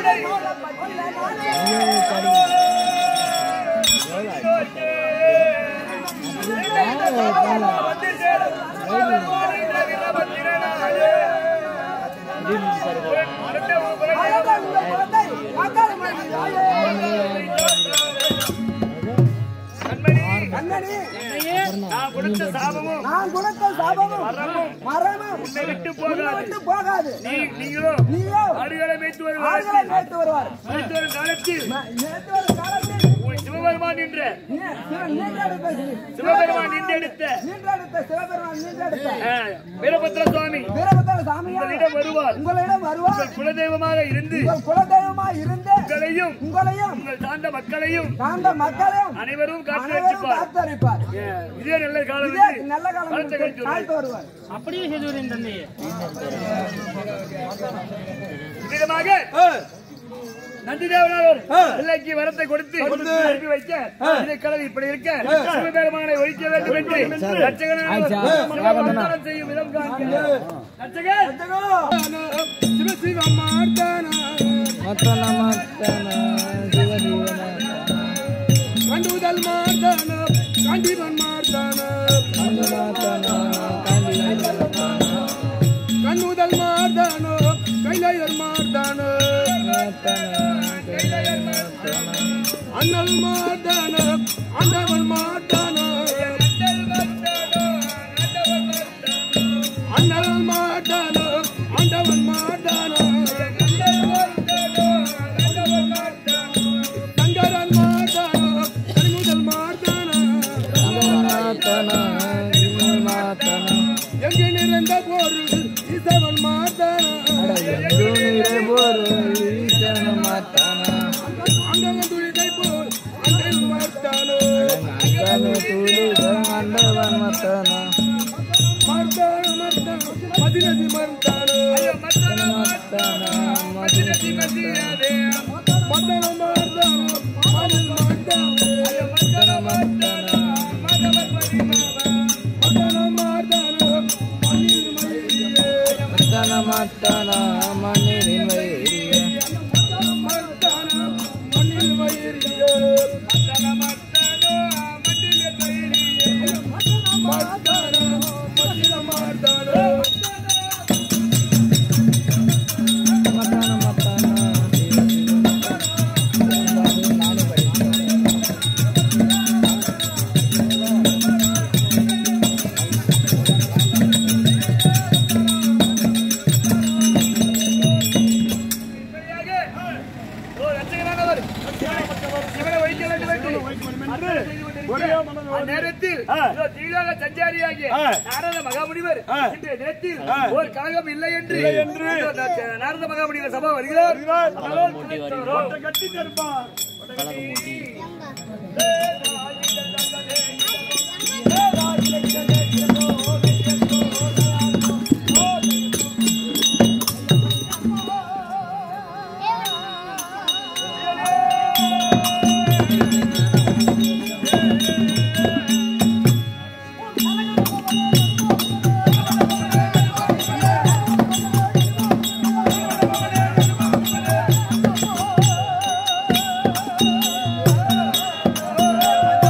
கண்ணனே நான் கொடுத்த சாபமும் நான் கொடுத்த சாபமும் மரணம் உன்னை விட்டு உன்னை போகாது விட்டு போகாது நீ நீங்களோ நீயோ ஆடுகளை மேய்த்து ஆள்களை வருவார் நேற்று வருவார் மேய்த்து வரும் காலத்தில் ம- நேற்று ஒரு காலத்தில் உன் சிவபெருமான் என்ற நீ- சிவ- நீண்டெடுத்த சி- சிவபெருமான் நின்றெடுத்த நீண்டெடுத்த சிவபெருமான் நீண்டெடுத்த ஆ, வீரபத்ர சுவாமி வீரபத்திர சாமியார் உங்களிடம் வருவார் உங்களிடம் வருவார் உங்கள் குலதெய்வமாக இருந்து உங்கள் குலதெய்வமாய் இருந்து உங்களையும் உங்களையும் உங்கள் சார்ந்த மக்களையும் சார்ந்த மக்களையும் அனைவரும் காத்து அனைவரும் ரட்சிப்பார் காத்தரிப்பார் ஏ, இதே நல்ல காலம் இதே என்று நல்ல காலம் காலத்தை கழித்து வருவார். காத்து வருவார் அப்படியே செய்துவரின் தந்தையே விதமாக நந்தி தேவனார் பிள்ளைக்கு வரத்தை கொடுத்து அனுப்பி வைக்க இதை கடல் இப்படி இருக்க சிவபெருமானை ஒழிக்க வேண்டும் என்று ரட்சகனாக சிவபெருமான் செய்யும் விதம் காண்க ரட்சகர் சிவ சிவ மார்த்தானா கண்டுதல் மார்த்தானா காண்டிவன் மார்த்தானா கண்ணுதல் மார்த்தானோ கைலாயர் மார்த்தானோ அண்ணல் மார்த்தானோ அண்டவன் மார்த்தானோ அண்ணல் மார்த்தானோ அண்டவன் மார்த்தானோ சங்கரன் மார்த்தானோ கண்ணுதல் மார்த்தானோ எங்கு நிறைந்த போரு இசவன் மார்த்தானோ அங்கங்க துளிதை போல் அன்றையில் மார்த்தானோ மார்த்தானோ மார்த்தானோ மதினதி மார்த்தானோ மத்தன மார்த்தானோ மதில் மார்த்தானோ மத்தன மார்த்தானோ மண்ணில் மயிலியே மார்த்தானோ மண்ணில் மயிலியே மார்த்தானோ மண்ணில் மயிலியே மார்த்தானோ ஓ, ரட்சகனானவர் சிவனை வைக்க வேண்டும் என்று அந்நேரத்தில் இதோ தீழாக சஞ்சாரியாகிய நாரத மகாமுனிவர் இன்றைய தினத்தில் ஒரு கழகம் இல்லை என்று இதோ நா- நாரத மகாமுனிவர் சபா வருகிறார் அவர்கள் கட்டி தருப்பார் ஆ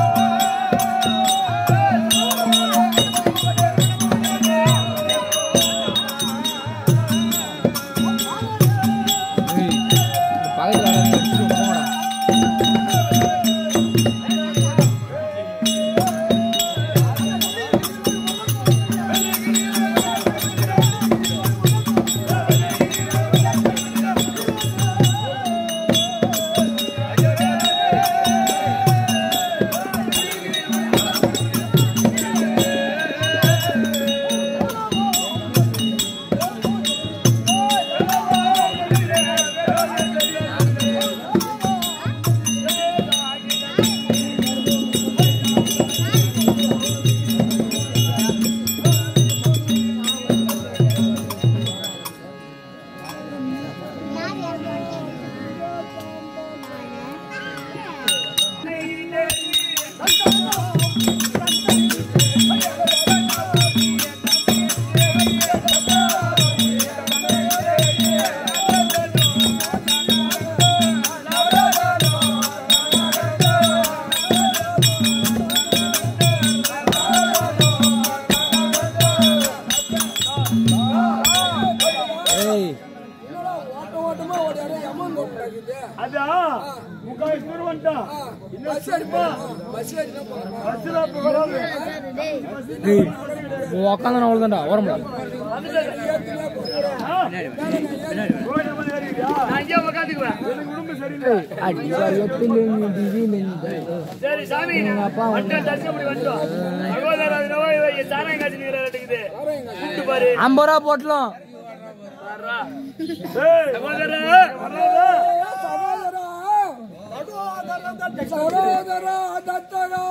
என்னடா ஓட்ட ஓட்டமா ஓடியாரு எம்மன் போட்டு அதான் முக்கால் தூரம் வந்துட்டான் பஸ் அடிப்பா பஸ் அடிப்பா போறோம் பஸ்ல அப்ப வராது உக்காந்து அவ்வளோதான்டா வர முடியாது கோயில் மாதிரி ஏறிக்கிறியா? நான் இங்கே உட்காந்துக்குவேன் எனக்கு உடம்பு சரியில்லை சரி சாமி வந்துட்டோம் தரிசனம் பண்ணி வந்துட்டோம் சகோதரர் அது நோய் வை, சாராயம் காய்ச்சி நிற்கிறாரு கூப்பிட்டு பாரு ஐம்பது ரூபா போட்டலாம் வர்றா. ஏய், சகோதரர் வராதா? சகோதரா சகோதரா தத்தகா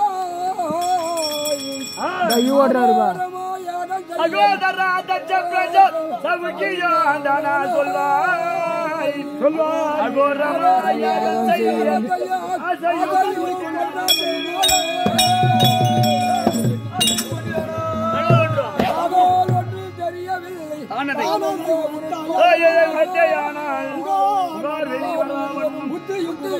ஆ, ஐயோ ஓடுறாருப்பா சகோதரா தச்சம் பிரஜம் சவுக்கியோ அந்தானா சொல்வாய் சொல்வாய். அகோரமா யாகம் செய்கிறேன் தெரியவில்லை ஆனதை ஆனந்த ஏய், ஏய், ஏய், மட்டையானால் உகார் வெளி வராமல் முத்து யுத்து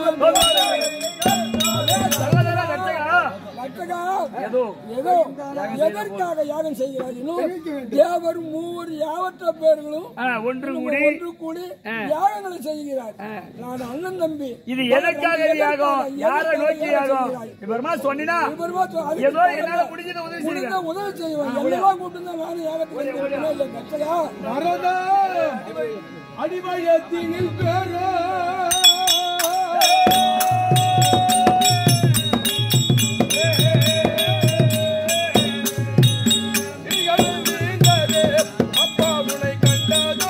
சகோதரா தச்சகா லட்சகா ஏதோ ஏதோ எதற்காக யாகம் செய்கிறார்கள் தேவர் மூவர் யாவற்ற பேர்களும் ஆ, ஒன்று கூடி ஒன்று கூடி யாகங்களை செய்கிறார் நான் அண்ணன் தம்பி இது எதற்காக யாகம் யாரை நோக்கி யாகம் இவருமா சொன்னா இவருமா சொ- அதுக்கு ஏதோ என்னால முடிஞ்சதை உதவி முடிந்த செய்யுங்க உதவி செய்வேன் எல்லாம் கூப்பிட்டு தான் நானும் யாகத்துக்கு வந்திருக்கேனா இல்லை லட்சகா வரதா? அடிவயத்தினில் பேரோ அப்பா உனை கண்டதோ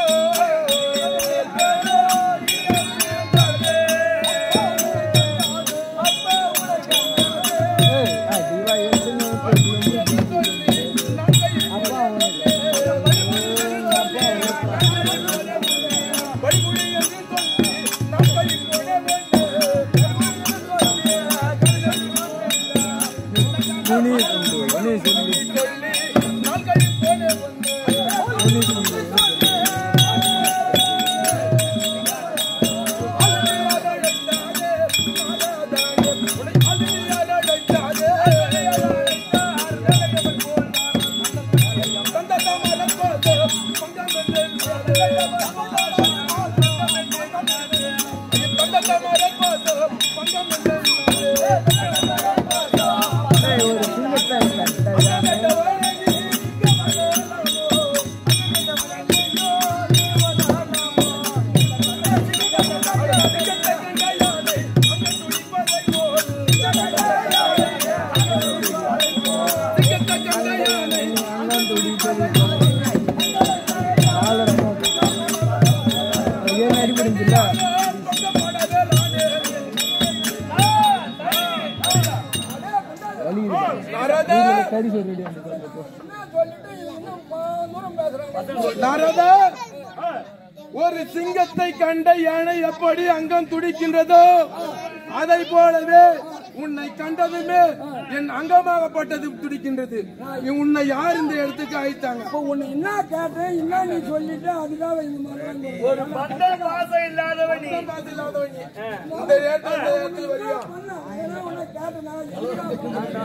சொல்லிட்டு இன்னும் பா- தூரம் பேசுறாங்க நாரதா ஒரு சிங்கத்தை கண்ட யானை எப்படி அங்கம் துடிக்கின்றதோ அதை போலவே உன்னை கண்டதுமே என் அங்கமாகப்பட்டது துடிக்கின்றது உன்னை யார் இந்த இடத்துக்கு அழைத்தாங்க இப்போ உன்னை என்ன கேட்டேன் என்ன நீ சொல்லிட்டு அதுக்காக இந்த மாதிரி தான் இங்க ஒரு பந்த பாசம் இல்லாதவன் நீ. பார்த்தில்லாதவன் நீ. இந்த இடத்துல இந்த இடத்துல வரியா? பண்ண, அதெல்லாம் உன்னை கேட்டேனா? எதுக்காக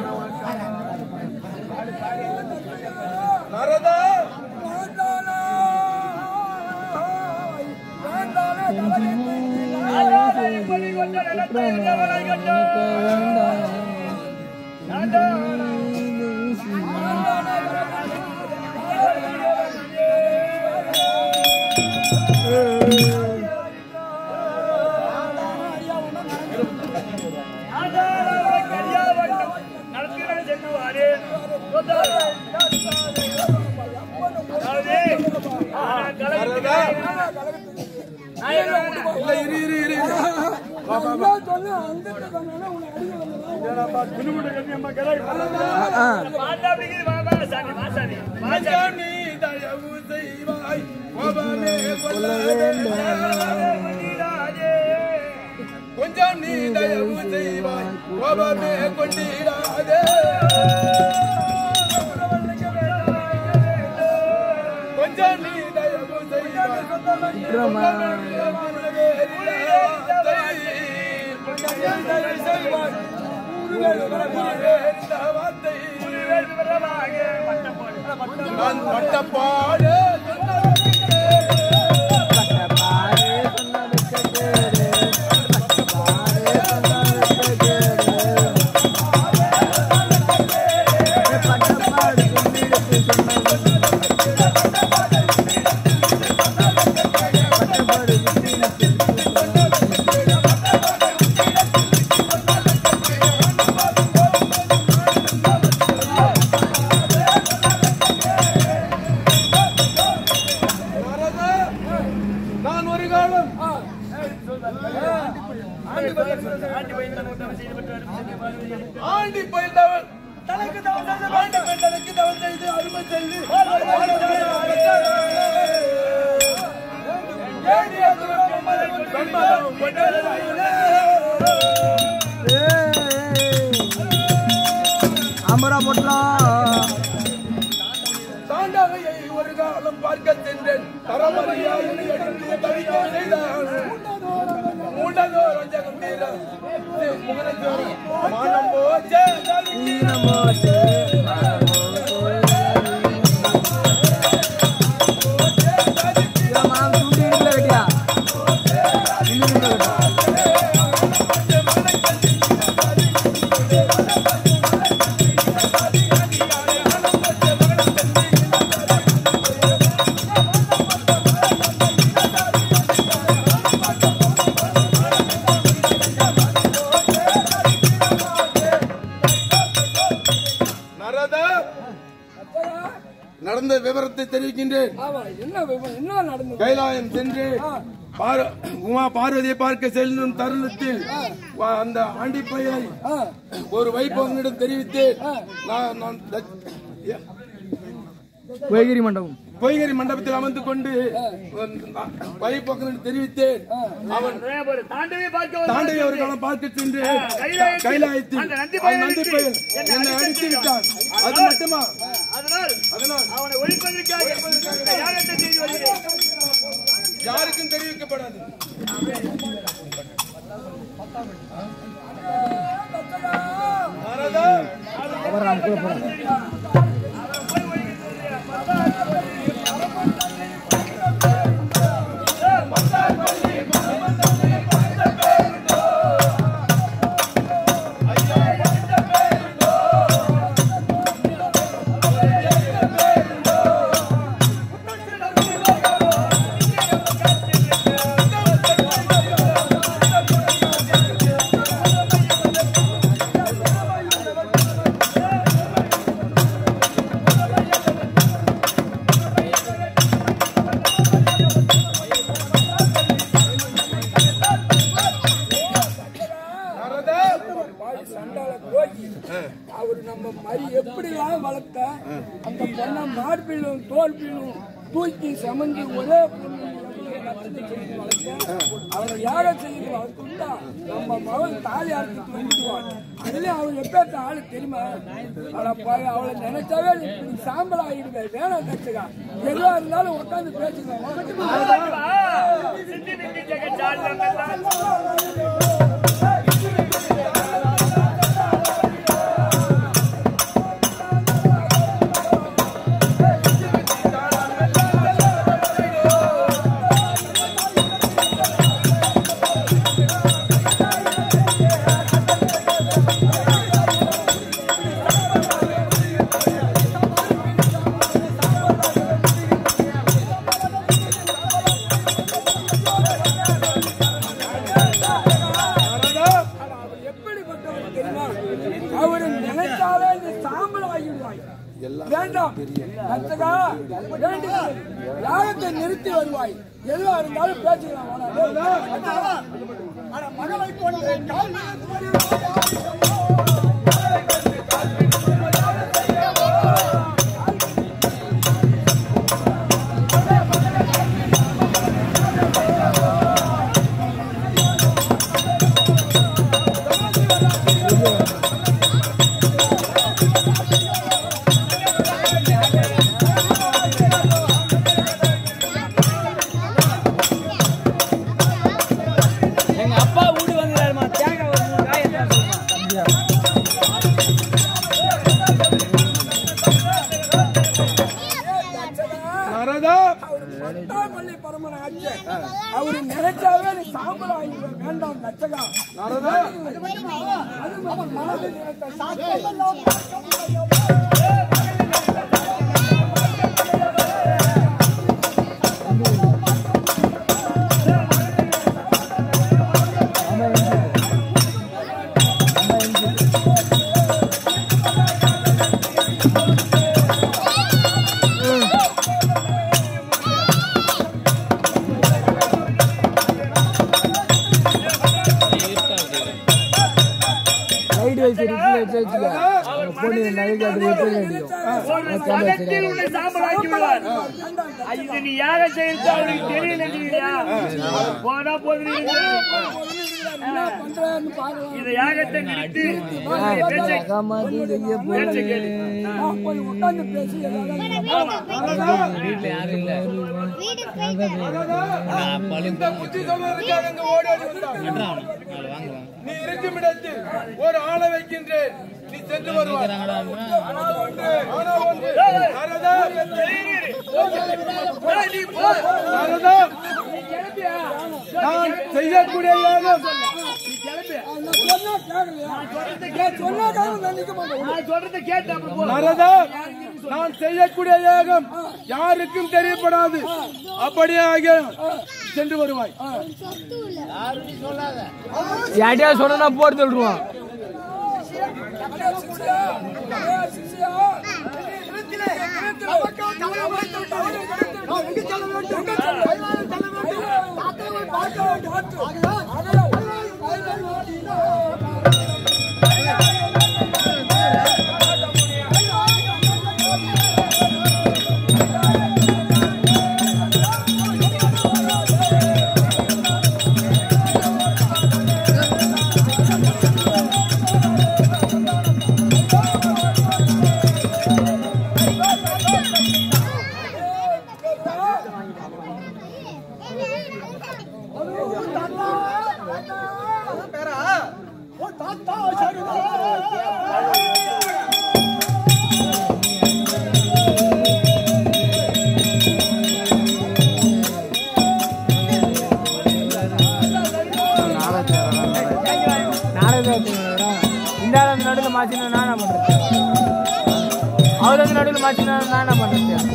நாரதா வேண்டாளா? வேண்டாளா, தவறில்லை. ஆளாத இப்படி கொண்ட நிலத்தை எவனை கண்டோ? நான்தா. நான்தா அவரை கரியா வண்ணம் நடத்தினேன் சென்றுவாரே. சொந்தாரே. அதாவது, நான் கலகத்துக்கு நான் என்ன பண்ணேன்? இல்ல இரு இரு இரு இரு. நான் என்ன சொன்னேன்? அங்கிட்டு சொன்னேன்னா உன்னை அடிக்க வந்ததா? துணுமுட்டை கட்டி அம்மா கிளம்பி. பார்த்தா அப்படிங்குது, வா, வா, சாமி, வா, சாமி. வா, சாமி. கொஞ்சம் நீ தயவு செய்வாய் கோபமே கொள்ள மணிராஜே. கொஞ்சம் நீ தயவு செய்வாய் கோபமே கொண்டிடாதே கொஞ்சம் நீ தயவு செய்வாய் வேறு விவரமாக பட்டம் போடு. நான் பட்டப்பாடு சொன்னது ஆண்டி பையன் ஒன்றாக செய்து பெற்றார் ஆண்டி பயிர்ந்தவன் தனக்கு தவறு செய்து ஆண்டி பெண் தனக்கு தவறு செய்து அருமை செய்து ஏடிய துறக்கும் சம்மதம் கொண்டவர்களே. அமரா போட்டலாம் தாண்டகையை ஒரு காலம் பார்க்க சென்றேன் தரமறியாய் எடுத்து தவிக்க செய்தான் மூண்டதோர் அஞ்சகம் தீர முகரச்சோறு மனம் போச்சே தவிக்க வெட்டியா நரதா நடந்த விவரத்தை தெரிவிக்கின்றேன் ஆமா என்ன விவரம் என்ன நடந்தது கைலாயம் சென்று பார- உமா பார்வதியை பார்க்க செல்லும் தருணத்தில் வா- அந்த ஆண்டி பையனை ஆ, ஒரு வைபவனிடம் தெரிவித்தேன் நான் நான் தச்- வைகிரி மண்டபம் பொய்கரி மண்டபத்தில் அமர்ந்து கொண்டு வைபவனிடம் தெரிவித்தேன் அவன் ஒரு தாண்டவே பார்க்க ஒரு தாண்டவி ஒரு காலம் பார்க்க சென்று கைலாயத்தில் கைலாயத்தில் அந்த நந்தி அந்த நந்தி பையன் பையன் என்னை என்னை அடித்து அடித்து விட்டான். விட்டான் அது மட்டுமா அதனால் அதனால் அவனை ஒழிப்பதற்காக இந்த யாகத்தை செய்து வருகிறேன் யாருக்கும் தெரிவிக்கப்படாது நாரதா, நாரதா, பாடி சண்டால போய் அவர் நம்ம மரி எப்படிலாம் வளர்த்த அந்த பொண்ணை மார்பிலும் தோல்பிலும் தூக்கி சமந்து ஒரே பொண்ணு ரத்தத்தை செய்து வளர்த்த. அவரை யாகம் செய்து வளர்த்துட்டா நம்ம மகன் தாலி அறுத்துட்டு வந்துடுவான் அதுல அவன் எப்பேத்த ஆளு தெரியுமா அவளை போய் அவளை நினைச்சாவே நீ இப்படி சாம்பல் ஆகிடுவேன் வேணாம் கற்றுக்கா எதுவா இருந்தாலும் உட்காந்து பேசுங்க சித்தி பித்தி ஜெகச்சால் நாரதா, அவர் எப்படிப்பட்டவர் தெரியுமா அவரை நினைச்சாலே இந்த சாம்பல் ஆகிடுவாய் வேண்டாம் கர்த்தகா, வேண்டுகிறேன். யாகத்தை நிறுத்தி வருவாய் எதுவா இருந்தாலும் பேசிக்கலாம் வாடா. கர்த்தகா, அட மகளை கொண்டு கால் மீது எங்க அப்பா வீடு வந்துடாருமா தேங்காய் ஒரு மூணு காய் எடுத்து வர சொல்லுமா. நாரதா, பட்டாமல்லி பரமன ஆச்சு அவரு நினைச்சாவே நீ சாம்பல் ஆகிடுவேன் வேண்டாம் கச்சகா நாரதா, அது நம்ம மனதில் நினைத்த சாத்தம் நாரதா, வச்சு வச்சுக்க பொண்ணு நகை காட்டு எப்படி கட்டிக்கும் ஒரு சகத்தில் உன்னை சாம்பலாக்கி விடுவார் இது நீ யாரை செய்யறது அவனுக்கு தெரியல நினைக்கிறீயா போனா போகுது என்ன பண்றான்னு பாக்கலாம் இதை யாகத்தை நிறுத்தி உன்னுடைய பேச்சை காமாத்தி செய்ய பேச்சை கேளு நான் போய் உட்கார்ந்து பேசி ஏதாவது வீட்டுல யாரும் இல்ல இந்த புத்தி சொல்வதற்காக இங்கு ஓடி வந்தார். நீ இருக்கும் இடத்தில் ஒரு ஆளை வைக்கின்றேன் நீ சென்று வருவாய் ஆனால் ஒன்று, ஆனால் ஒன்று. நாரதா, நாரதா, நான் செய்யக்கூடிய யாகம் சொன்னா கேட்கலையா சொன்னா கேட்க நான் நிக்க மாட்டேன் நான் சொல்றதை கேட்டு அப்புறம் போ. நாரதா நான் செய்யக்கூடிய யாகம் யாருக்கும் தெரியப்படாது அப்படியே ஆகிய சென்று வருவாய் யார்ட்டையா சொன்னா போட்டு சொல்லிடுவான் சிசியா சிசியா நாடகத்தை இந்த ஆள் அந்த நடுவில் மாற்றினா நானா பண்றது அவர் வந்து நடுவில் மாற்றினா நானா பண்றது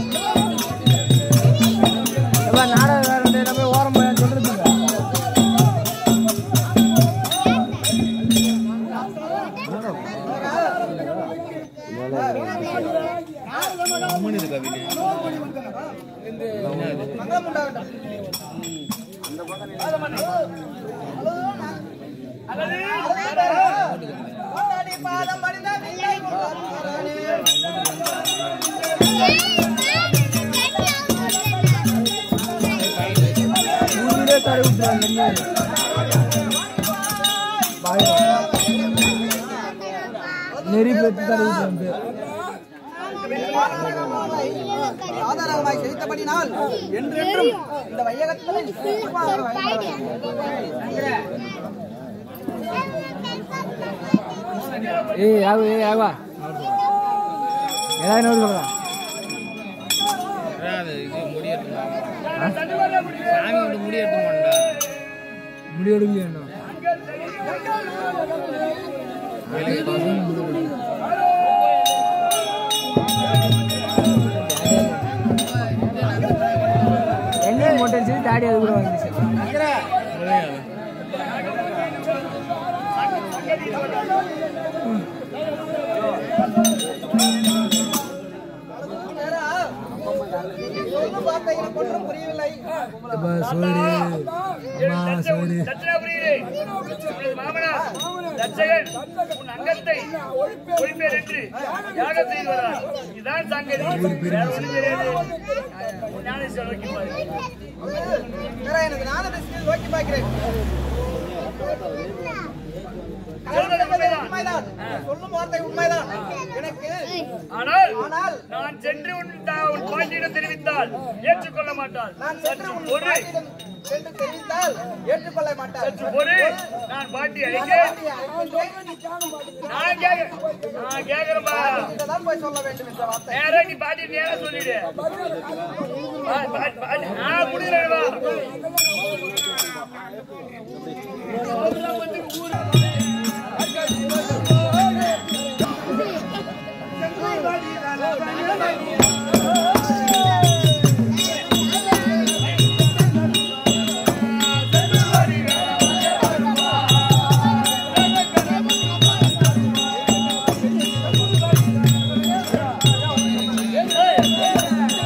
எப்ப நாடகம் வேற இருந்து நான் போய் ஓரம் போய் சொல்றது இல்ல. ஊரிலே தடவி விட்டுறாங்க என்ன நெறி பெற்று தடவி விட்டுறாங்க ஆதாரமாய் செலுத்தப்படினால் என்றென்றும் இந்த வையகத்தில் ஏய் ஆகு ஏய் ஆகுவா ஏதாவது நோட்டு சொல்றேன் முடி எடுக்கலையா இன்னும்? எண்ணெய் மோட்டர் சரி தாடி அது கூட வந்துச்சு சொல்லும் வார்த்தை எனக்கு ஒன்றும் புரியவில்லை அப்பா சோறு அம்மா சோறு தட்சிணாபுரியிலே உனது மாமனார் தட்சகன் உன் அங்கத்தை ஒழிப்பேர் என்று யாகம் செய்து வரார் இதுதான் சங்கதி வேற ஒண்ணும் தெரியாது உன் ஞானேஸ்வரர் நோக்கி பாரு. வேற எனக்கு ஞான திசையில் நோக்கி பார்க்கிறேன் சொல்வது உண்மைதான். உண்மைதான் சொல்லும் வார்த்தை உண்மைதான் எனக்கு ஆனால் ஆனால் நான் சென்று உன் தா- உன் பாட்டியிடம் தெரிவித்தால் ஏற்றுக்கொள்ள மாட்டாள் நான் சென்று உன் ஒரு பாட்டியிடம் சென்று தெரிவித்தால் ஏற்றுக்கொள்ள மாட்டார் ஒரு நான் பாட்டி அழைக்க நான் கேட்க நான் கேட்கிறேன்பா தான் போய் சொல்ல வேண்டும் என்ற வார்த்தை நேரா நீ பாட்டி நேரா சொல்லிடு பா- பா- பாட்டி, நான் முடிகிறேன் வா.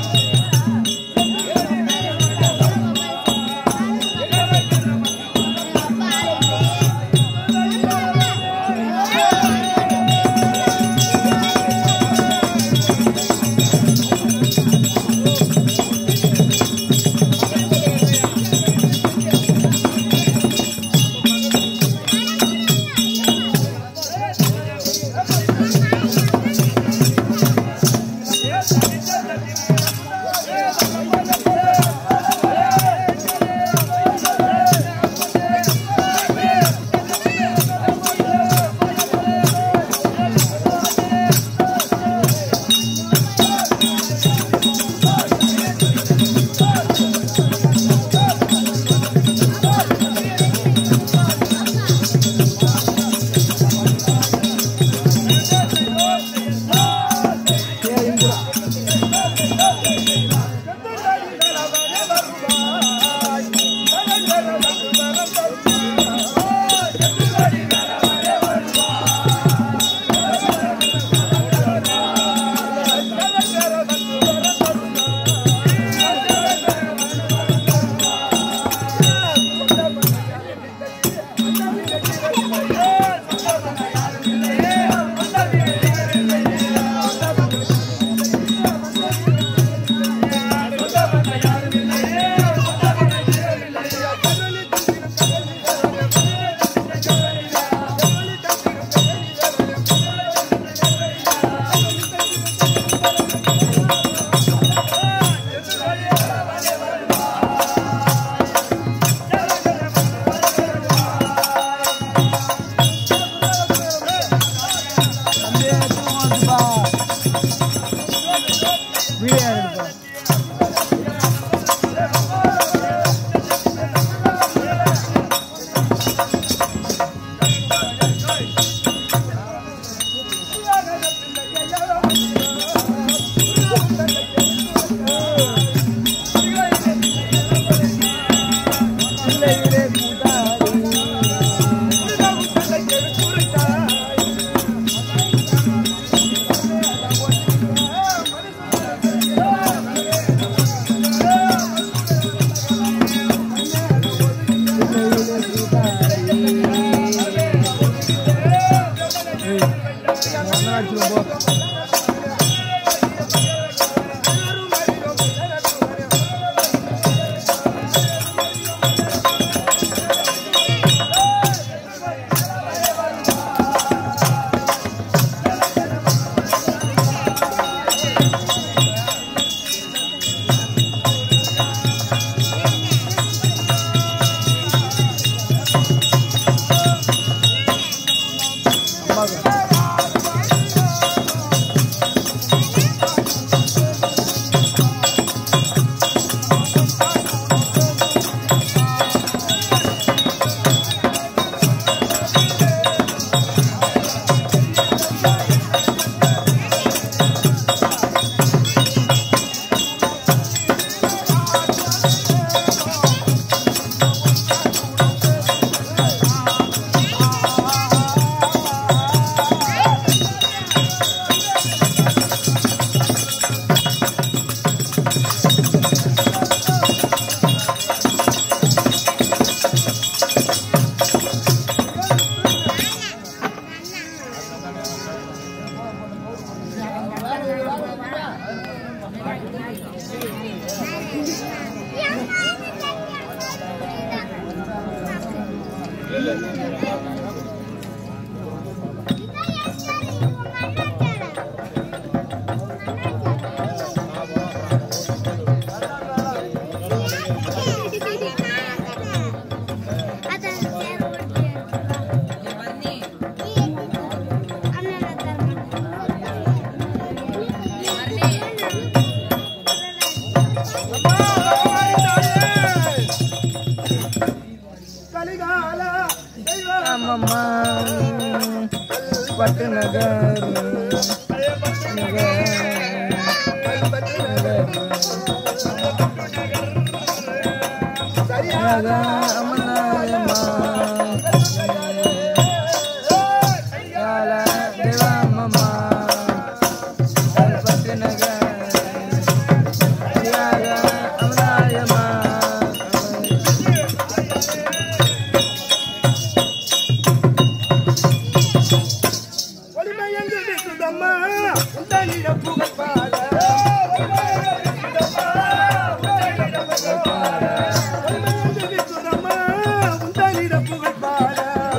Thank ஆமாம்மா பட்டு நகர் ஒளிமயங்கு சுதம்மா உந்தனிட புகழ் பாட ஒளிமயங்கு சுதம்மா உந்தனிட புகழ் பாட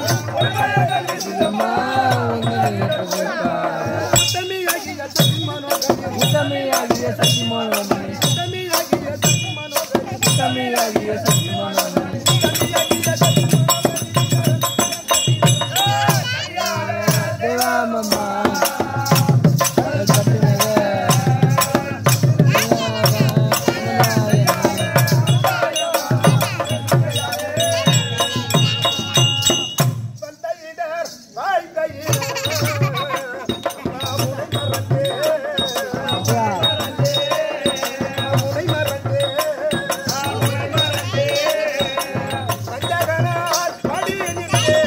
தமிழகிய சக்தி மனோகரி தமிழாகிய சக்தி மோகனே தமிழகிய சக்தி மனோகரி தமிழாகிய சக்தி மோகனே தேவாமம்மா பட்டு நகர் வந்தையிடர் வாழ்க்கையிடர் உனை மறந்தே உனை மறந்தே வந்தகனால் படி நின்றே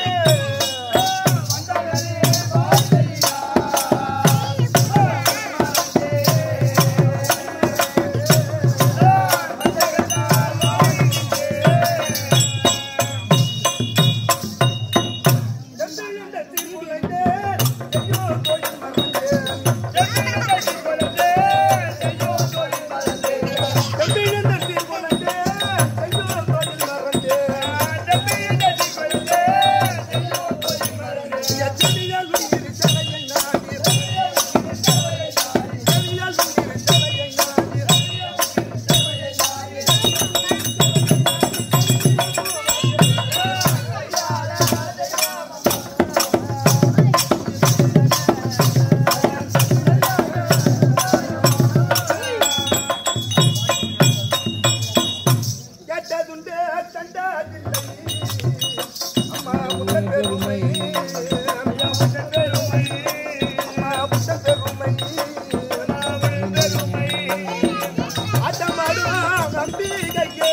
எந்த திருமுலைந்தே ஐயோ கோயில் மறந்தே எந்த திருமுலைந்தே ஐயோ கோயில் மறந்தே எத்தனையால் உயிர் தலையை நாடி எத்தனையால் உயிர் தலையை நாடி கேட்டதுண்டு கண்டதில்லை அம்மா உங்கள் பெருமை அம்மா உங்கள் பெருமை அம்மா உங்கள் பெருமை ஆட்டமாடு நம்பிக்கையே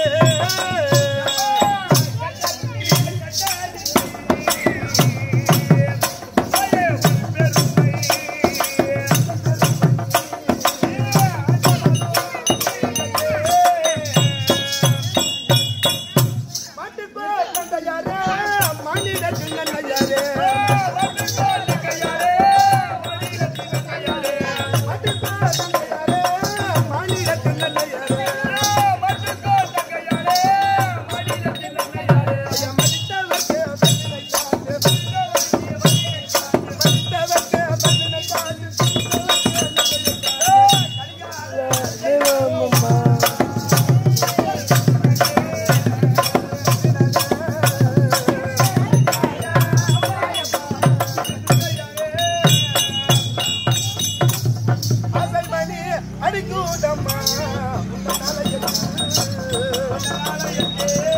மாட்டுக்கோ தந்தையாரே மாநில சின்னய்யாரே மாட்டுக்கோ தந்தையாரே மாநில சின்னய்யாரே ஐயா மடித்தவர்க்கு பதினை காட்டு மடித்தவர்க்கு பதினை காட்டு தேவாமம்மா ஆசைமணி அடிக்கூடம்மா உன் தலையில்